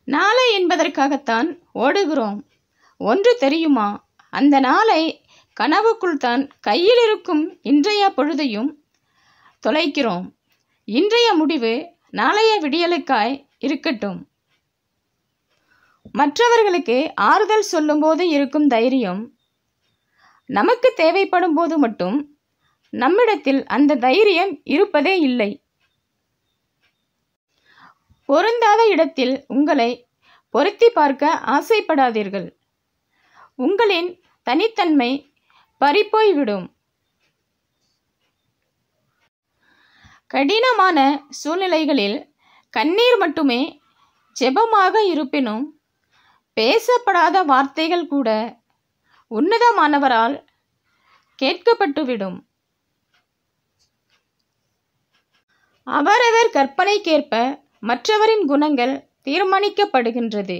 நாளை என்பதற்காகத்தான் ஓடுகிறோம் ஒன்று தெரியுமா அந்த நாளை கனவுக்குள் தான் கையில் இருக்கும் இன்றைய பொழுதையும் தொலைக்கிறோம் இன்றைய முடிவு நாளைய விடியலுக்காய் இருக்கட்டும் மற்றவர்களுக்கு ஆறுதல் சொல்லும்போது இருக்கும் தைரியம் நமக்கு தேவைப்படும் போது மட்டும் நம்மிடத்தில் அந்த தைரியம் இருப்பதே இல்லை பொருந்தாத இடத்தில் உங்களை பொருத்தி பார்க்க ஆசைப்படாதீர்கள் உங்களின் தனித்தன்மை பறிப்போய்விடும் கடினமான சூழ்நிலைகளில் கண்ணீர் மட்டுமே ஜெபமாக இருப்பினும் பேசப்படாத வார்த்தைகள் கூட உன்னதமானவரால் கேட்கப்பட்டுவிடும் அவரவர் கற்பனைக்கேற்ப மற்றவரின் குணங்கள் தீர்மானிக்கப்படுகின்றது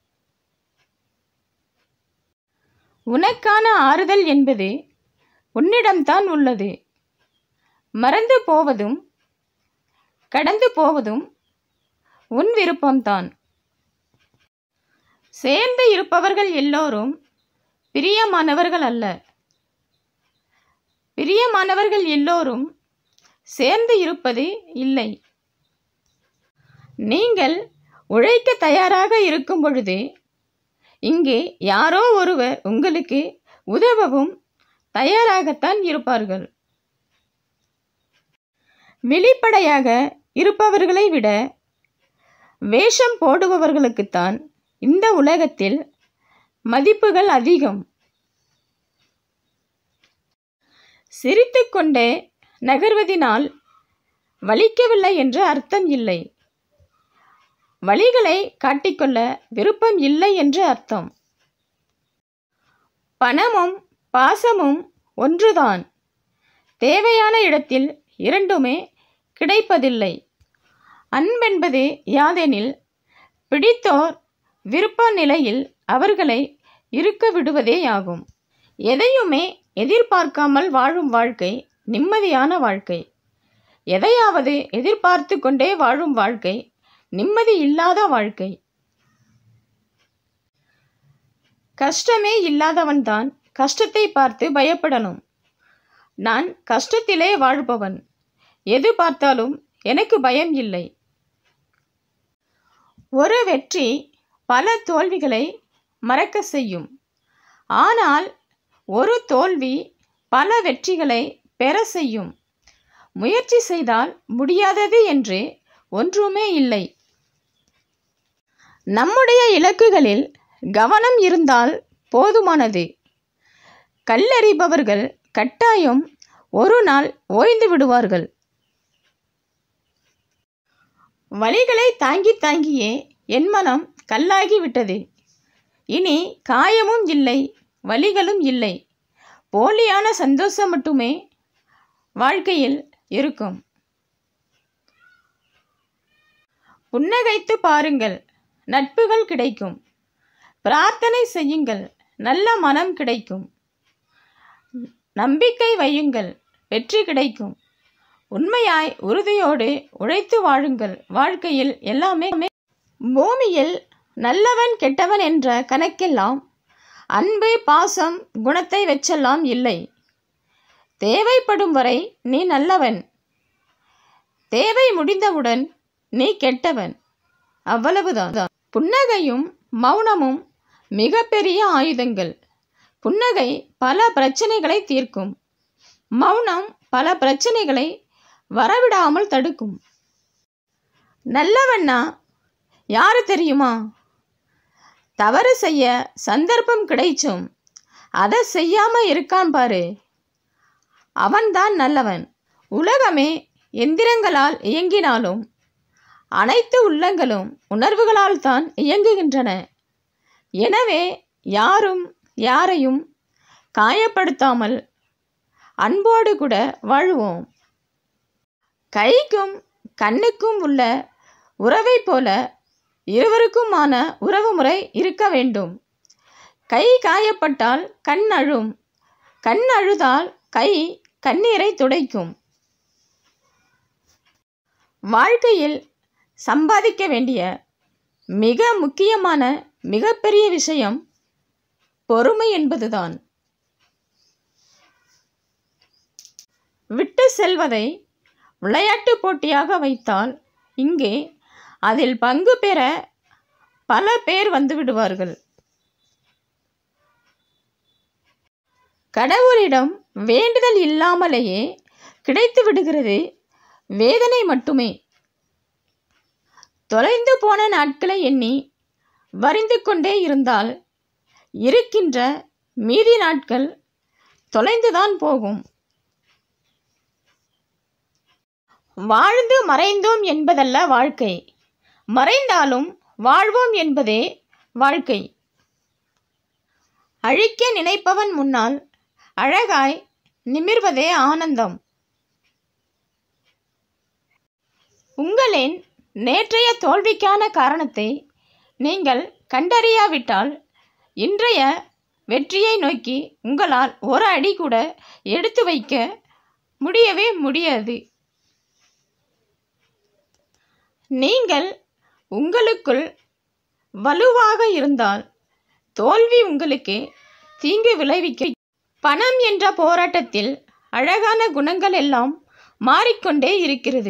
உனக்கான ஆறுதல் என்பது உன்னிடம்தான் உள்ளது மறந்து போவதும் கடந்து போவதும் உன் விருப்பம்தான் சேர்ந்து இருப்பவர்கள் எல்லோரும் பிரியமானவர்கள் அல்ல பிரியமானவர்கள் எல்லோரும் சேர்ந்து இருப்பது இல்லை நீங்கள் உழைக்க தயாராக இருக்கும் பொழுது இங்கே யாரோ ஒருவர் உங்களுக்கு உதவவும் தயாராகத்தான் இருப்பார்கள் வெளிப்படையாக இருப்பவர்களை விட வேஷம் போடுபவர்களுக்குத்தான் இந்த உலகத்தில் மதிப்புகள் அதிகம் சிரித்துக்கொண்டே நகர்வதினால் வலிக்கவில்லை என்று அர்த்தம் இல்லை வழிகளை காட்டிக்கொள்ள விருப்பம் இல்லை என்று அர்த்தம் பணமும் பாசமும் ஒன்றுதான் தேவையான இடத்தில் இரண்டுமே கிடைப்பதில்லை அன்பென்பது யாதெனில் பிடித்தோர் விருப்ப நிலையில் அவர்களை இருக்க விடுவதேயாகும் எதையுமே எதிர்பார்க்காமல் வாழும் வாழ்க்கை நிம்மதியான வாழ்க்கை எதையாவது எதிர்பார்த்து கொண்டே வாழும் வாழ்க்கை நிம்மதி இல்லாத வாழ்க்கை கஷ்டமே இல்லாதவன்தான் கஷ்டத்தை பார்த்து பயப்படணும் நான் கஷ்டத்திலே வாழ்பவன் எது பார்த்தாலும் எனக்கு பயம் இல்லை ஒரு வெற்றி பல தோல்விகளை மறக்க செய்யும் ஆனால் ஒரு தோல்வி பல வெற்றிகளை பெற செய்யும் முயற்சி செய்தால் முடியாதது என்று ஒன்றுமே இல்லை நம்முடைய இலக்குகளில் கவனம் இருந்தால் போதுமானது கல்லறிபவர்கள் கட்டாயம் ஒரு நாள் ஓய்ந்து விடுவார்கள் வலிகளை தாங்கி தாங்கியே என் மனம் கல்லாகி விட்டது இனி காயமும் இல்லை வலிகளும் இல்லை போலியான சந்தோஷம் மட்டுமே வாழ்க்கையில் இருக்கும் புன்னகைத்து பாருங்கள் நட்புகள் கிடைக்கும் பிரார்த்தனை செய்யுங்கள் நல்ல மனம் கிடைக்கும் நம்பிக்கை வையுங்கள் வெற்றி கிடைக்கும் உண்மையாய் உறுதியோடு உழைத்து வாழுங்கள் வாழ்க்கையில் எல்லாமே பூமியில் நல்லவன் கெட்டவன் என்ற கணக்கெல்லாம் அன்பு பாசம் குணத்தை வெச்செல்லாம் இல்லை தேவைப்படும் வரை நீ நல்லவன் தேவை முடிந்தவுடன் நீ கெட்டவன் அவ்வளவுதான் புன்னகையும் மௌனமும் மிகப்பெரிய ஆயுதங்கள் புன்னகை பல பிரச்சனைகளை தீர்க்கும் மௌனம் பல பிரச்சனைகளை வரவிடாமல் தடுக்கும் நல்லவண்ணா யாரு தெரியுமா தவறு செய்ய சந்தர்ப்பம் கிடைச்சும் அதை செய்யாம இருக்கான் பாரு அவன்தான் நல்லவன் உலகமே எந்திரங்களால் இயங்கினாலும் அனைத்து உள்ளங்களும் உணர்வுகளால் தான் இயங்குகின்றன எனவே யாரும் யாரையும் காயப்படுத்தாமல் அன்போடு கூட வாழ்வோம் கைக்கும் கண்ணுக்கும் உள்ள உறவை போல இருவருக்குமான உறவு முறை இருக்க வேண்டும் கை காயப்பட்டால் கண் அழும் கண் அழுதால் கை கண்ணீரை துடைக்கும் வாழ்க்கையில் சம்பாதிக்க வேண்டிய மிக முக்கியமான மிகப்பெரிய விஷயம் பொறுமை என்பதுதான் விட்டு செல்வதை விளையாட்டு போட்டியாக வைத்தால் இங்கே அதில் பங்கு பெற பல பேர் வந்து விடுவார்கள் கடவுளிடம் வேண்டுதல் இல்லாமலேயே கிடைத்து விடுகிறது வேதனை மட்டுமே தொலைந்து போன நாட்களை எண்ணி வரிந்து கொண்டே இருந்தால் இருக்கின்ற மீதி நாட்கள் தொலைந்துதான் போகும் வாழ்ந்து மறைந்தோம் என்பதல்ல வாழ்க்கை மறைந்தாலும் வாழ்வோம் என்பதே வாழ்க்கை அழிக்க நினைப்பவன் முன்னால் அழகாய் நிமிர்வதே ஆனந்தம் உங்களின் நேற்றைய தோல்விக்கான காரணத்தை நீங்கள் கண்டறியாவிட்டால் இன்றைய வெற்றியை நோக்கி உங்களால் ஒரு அடி கூட எடுத்து வைக்க முடியவே முடியாது நீங்கள் உங்களுக்குள் வலுவாக இருந்தால் தோல்வி உங்களுக்கு தீங்கு விளைவிக்க பணம் என்ற போராட்டத்தில் அழகான குணங்கள் எல்லாம் மாறிக்கொண்டே இருக்கிறது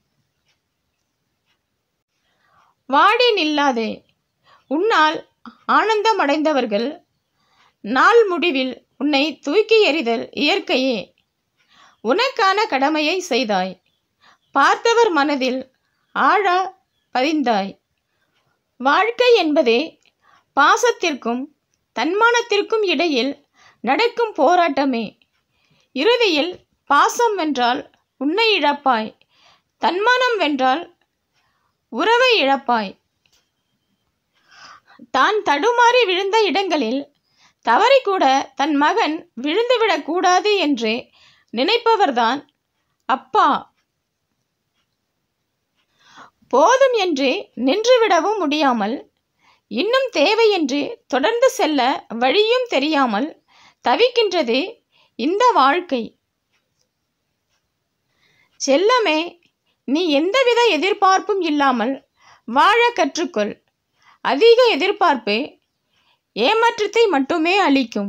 வாடி நில்லாதே உன்னால் ஆனந்தமடைந்தவர்கள் நாள் முடிவில் உன்னை தூக்கி எறிதல் இயற்கையே உனக்கான கடமையை செய்தாய் பார்த்தவர் மனதில் ஆழ பதிந்தாய் வாழ்க்கை என்பதே பாசத்திற்கும் தன்மானத்திற்கும் இடையில் நடக்கும் போராட்டமே இறுதியில் பாசம் வென்றால் உன்னை இழப்பாய் தன்மானம் வென்றால் உறவை இழப்பாய் தான் தடுமாறி விழுந்த இடங்களில் தவறிக்கூட தன் மகன் விழுந்துவிடக் கூடாது என்று நினைப்பவர்தான் அப்பா போதும் என்று நின்றுவிடவும் முடியாமல் இன்னும் தேவை என்று தொடர்ந்து செல்ல வழியும் தெரியாமல் தவிக்கின்றது இந்த வாழ்க்கை செல்லமே நீ எந்தவித எதிர்பார்ப்பும் இல்லாமல் வாழ கற்றுக்கொள் அதிக எதிர்பார்ப்பு ஏமாற்றத்தை மட்டுமே அளிக்கும்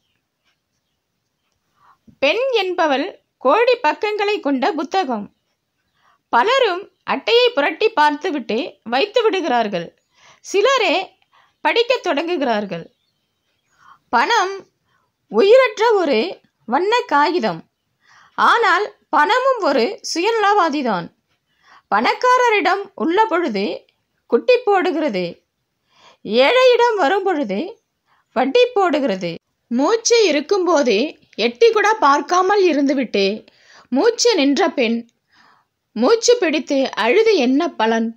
பெண் என்பவள் கோடி பக்கங்களை கொண்ட புத்தகம் பலரும் அட்டையை புரட்டி பார்த்துவிட்டு வைத்து விடுகிறார்கள் சிலரே படிக்கத் தொடங்குகிறார்கள் பணம் உயிரற்ற ஒரு வண்ண காகிதம் ஆனால் பணமும் ஒரு சுயநலவாதிதான் பணக்காரரிடம் உள்ள பொழுது குட்டி போடுகிறது ஏழையிடம் வரும் பொழுது வட்டி போடுகிறது மூச்சு இருக்கும்போதே எட்டி கூட பார்க்காமல் இருந்துவிட்டு மூச்சு நின்ற பெண் மூச்சு பிடித்து அழுது என்ன பலன்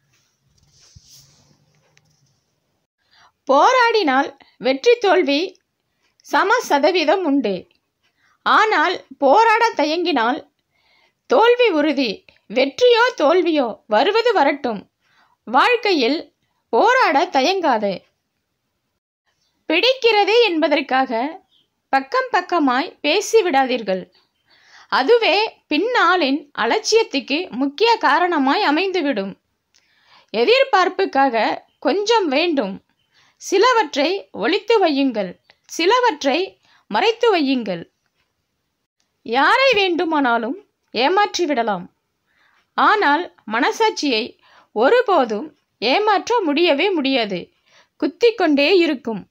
போராடினால் வெற்றி தோல்வி சம சதவீதம் உண்டு ஆனால் போராட தயங்கினால் தோல்வி உறுதி வெற்றியோ தோல்வியோ வருவது வரட்டும் வாழ்க்கையில் போராட தயங்காதே பிடிக்கிறதே என்பதற்காக பக்கம் பக்கமாய் பேசிவிடாதீர்கள் அதுவே பின்னாளின் அலட்சியத்துக்கு முக்கிய காரணமாய் அமைந்துவிடும் எதிர்பார்ப்புக்காக கொஞ்சம் வேண்டும் சிலவற்றை ஒளித்து வையுங்கள் சிலவற்றை மறைத்து வையுங்கள் யாரை வேண்டுமானாலும் ஏமாற்றி விடலாம் ஆனால் மனசாட்சியை ஒருபோதும் ஏமாற்ற முடியவே முடியாது குத்திக் கொண்டே இருக்கும்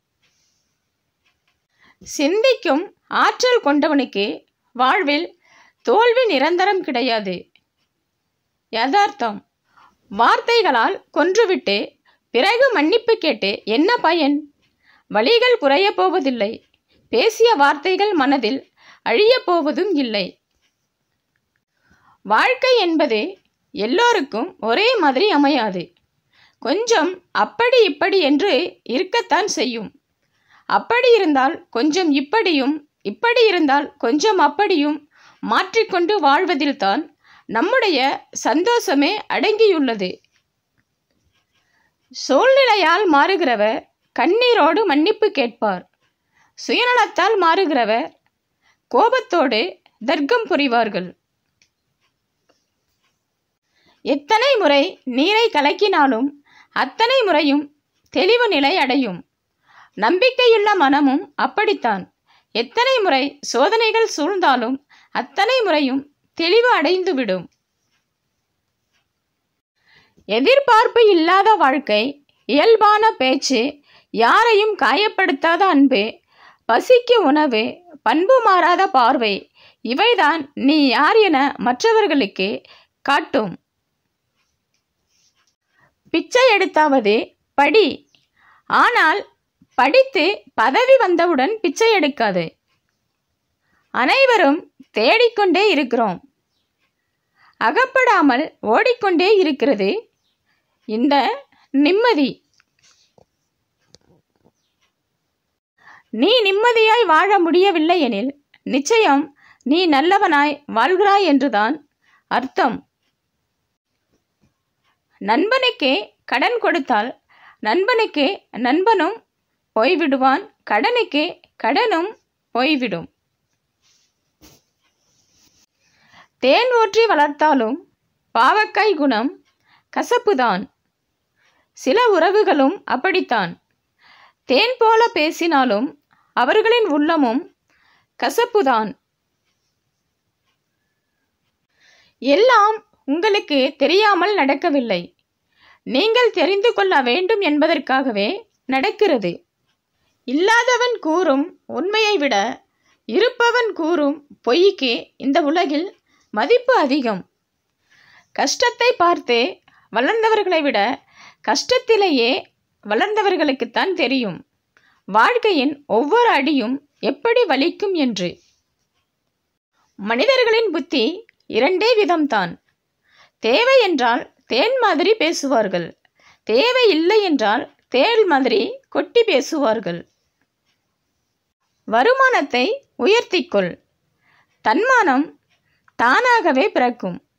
சிந்திக்கும் ஆற்றல் கொண்டவனுக்கு வாழ்வில் தோல்வி நிரந்தரம் கிடையாது யதார்த்தம் வார்த்தைகளால் கொன்றுவிட்டு பிறகு மன்னிப்பு கேட்டு என்ன பயன் வழிகள் குறையப் போவதில்லை பேசிய வார்த்தைகள் மனதில் அழியப் போவதும் இல்லை வாழ்க்கை என்பது எல்லோருக்கும் ஒரே மாதிரி அமையாது கொஞ்சம் அப்படி இப்படி என்று இருக்கத்தான் செய்யும் அப்படி இருந்தால் கொஞ்சம் இப்படியும் இப்படி இருந்தால் கொஞ்சம் அப்படியும் மாற்றிக்கொண்டு வாழ்வதில்தான் நம்முடைய சந்தோஷமே அடங்கியுள்ளது சூழ்நிலையால் மாறுகிறவர் கண்ணீரோடு மன்னிப்பு கேட்பார் சுயநலத்தால் மாறுகிறவர் கோபத்தோடு தர்க்கம் புரிவார்கள் எத்தனை முறை நீரை கலக்கினாலும் அத்தனை முறையும் தெளிவு நிலை அடையும் நம்பிக்கையுள்ள மனமும் அப்படித்தான் எத்தனை முறை சோதனைகள் சூழ்ந்தாலும் அத்தனை முறையும் தெளிவு அடைந்துவிடும் எதிர்பார்ப்பு இல்லாத வாழ்க்கை இயல்பான பேச்சு யாரையும் காயப்படுத்தாத அன்பு பசிக்கு உணவு பண்பு மாறாத பார்வை இவைதான் நீ யார் என மற்றவர்களுக்கு காட்டும் பிச்சை எடுத்தாவது படி ஆனால் படித்து பதவி வந்தவுடன் பிச்சை எடுக்காது அனைவரும் தேடிக்கொண்டே இருக்கிறோம் அகப்படாமல் ஓடிக்கொண்டே இருக்கிறது இந்த நிம்மதி நீ நிம்மதியாய் வாழ முடியவில்லை எனில் நிச்சயம் நீ நல்லவனாய் வாழ்கிறாய் என்றுதான் அர்த்தம் நண்பனுக்கே கடன் கொடுத்தால் நண்பனுக்கு நண்பனும் போய்விடுவான் கடனுக்கு கடனும் போய்விடும் தேன் ஊற்றி வளர்த்தாலும் பாவக்காய் குணம் கசப்புதான் சில உறவுகளும் அப்படித்தான் தேன் போல பேசினாலும் அவர்களின் உள்ளமும் கசப்புதான் எல்லாம் உங்களுக்கு தெரியாமல் நடக்கவில்லை நீங்கள் தெரிந்து கொள்ள வேண்டும் என்பதற்காகவே நடக்கிறது இல்லாதவன் கூறும் உண்மையை விட இருப்பவன் கூறும் பொய்க்கு இந்த உலகில் மதிப்பு அதிகம் கஷ்டத்தை பார்த்து வளர்ந்தவர்களை விட கஷ்டத்திலேயே வளர்ந்தவர்களுக்குத்தான் தெரியும் வாழ்க்கையின் ஒவ்வொரு அடியும் எப்படி வலிக்கும் என்று மனிதர்களின் புத்தி இரண்டே விதம்தான் தேவை என்றால் தேன் மாதிரி பேசுவார்கள் தேவை இல்லை என்றால் தேள் மாதிரி கொட்டி பேசுவார்கள் வருமானத்தை உயர்த்திக்கொள் தன்மானம் தானாகவே பிறக்கும்